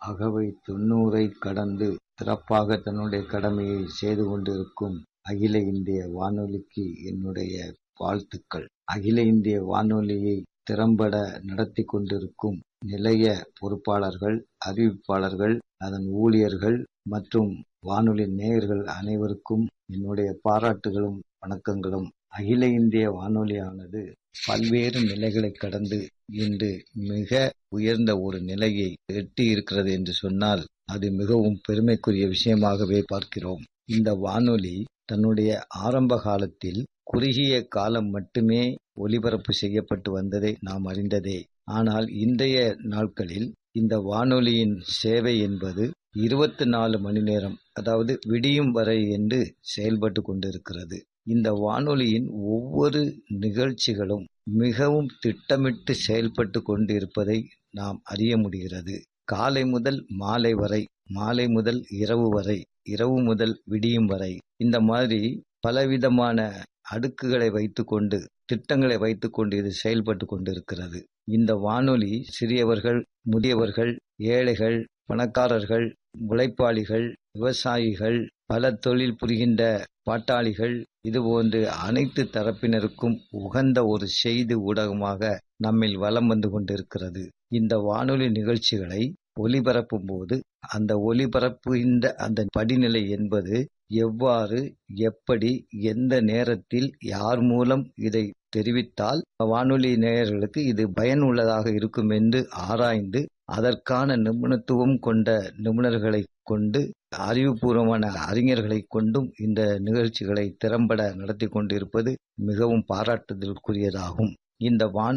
அகவை தொண்ணூறை கடந்து சிறப்பாக தன்னுடைய கடமையை செய்து கொண்டிருக்கும் அகில இந்திய வானொலிக்கு என்னுடைய வாழ்த்துக்கள் அகில இந்திய வானொலியை திறம்பட நடத்தி கொண்டிருக்கும் நிலைய பொறுப்பாளர்கள் அறிவிப்பாளர்கள் அதன் ஊழியர்கள் மற்றும் வானொலி நேயர்கள் அனைவருக்கும் என்னுடைய பாராட்டுகளும் வணக்கங்களும் அகில இந்திய வானொலியானது பல்வேறு நிலைகளை கடந்து இன்று மிக உயர்ந்த ஒரு நிலையை எட்டி இருக்கிறது என்று சொன்னால் அது மிகவும் பெருமைக்குரிய விஷயமாகவே பார்க்கிறோம் இந்த வானொலி தன்னுடைய ஆரம்ப காலத்தில் குறுகிய காலம் மட்டுமே ஒலிபரப்பு செய்யப்பட்டு வந்ததை நாம் அறிந்ததே ஆனால் இன்றைய நாட்களில் இந்த வானொலியின் சேவை என்பது இருபத்தி நாலு மணி நேரம் அதாவது விடியும் வரை என்று செயல்பட்டு கொண்டிருக்கிறது இந்த வானொலியின் ஒவ்வொரு நிகழ்ச்சிகளும் மிகவும் திட்டமிட்டு செயல்பட்டு கொண்டிருப்பதை நாம் அறிய முடிகிறது காலை முதல் மாலை வரை மாலை முதல் இரவு வரை இரவு முதல் விடியும் வரை இந்த மாதிரி பலவிதமான அடுக்குகளை வைத்துக்கொண்டு திட்டங்களை வைத்துக்கொண்டு இது செயல்பட்டு கொண்டிருக்கிறது இந்த வானொலி சிறியவர்கள் முதியவர்கள் ஏழைகள் பணக்காரர்கள் உழைப்பாளிகள் விவசாயிகள் பல தொழில் புரிகின்ற பாட்டாளிகள் இதுபோன்று அனைத்து தரப்பினருக்கும் உகந்த ஒரு செய்தி ஊடகமாக நம்மில் வலம் வந்து கொண்டிருக்கிறது இந்த வானொலி நிகழ்ச்சிகளை ஒலிபரப்பும் போது அந்த ஒலிபரப்புகின்ற அந்த படிநிலை என்பது எவ்வாறு எப்படி எந்த நேரத்தில் யார் மூலம் இதை தெரிவித்தால் வானொலி நேயர்களுக்கு இது பயனுள்ளதாக இருக்கும் என்று ஆராய்ந்து அதற்கான நிபுணத்துவம் கொண்ட நிபுணர்களை கொண்டு அறிவுபூர்வமான அறிஞர்களை கொண்டும் இந்த நிகழ்ச்சிகளை திறம்பட நடத்தி கொண்டிருப்பது மிகவும் பாராட்டுதலுக்குரியதாகும் இந்த வானொலி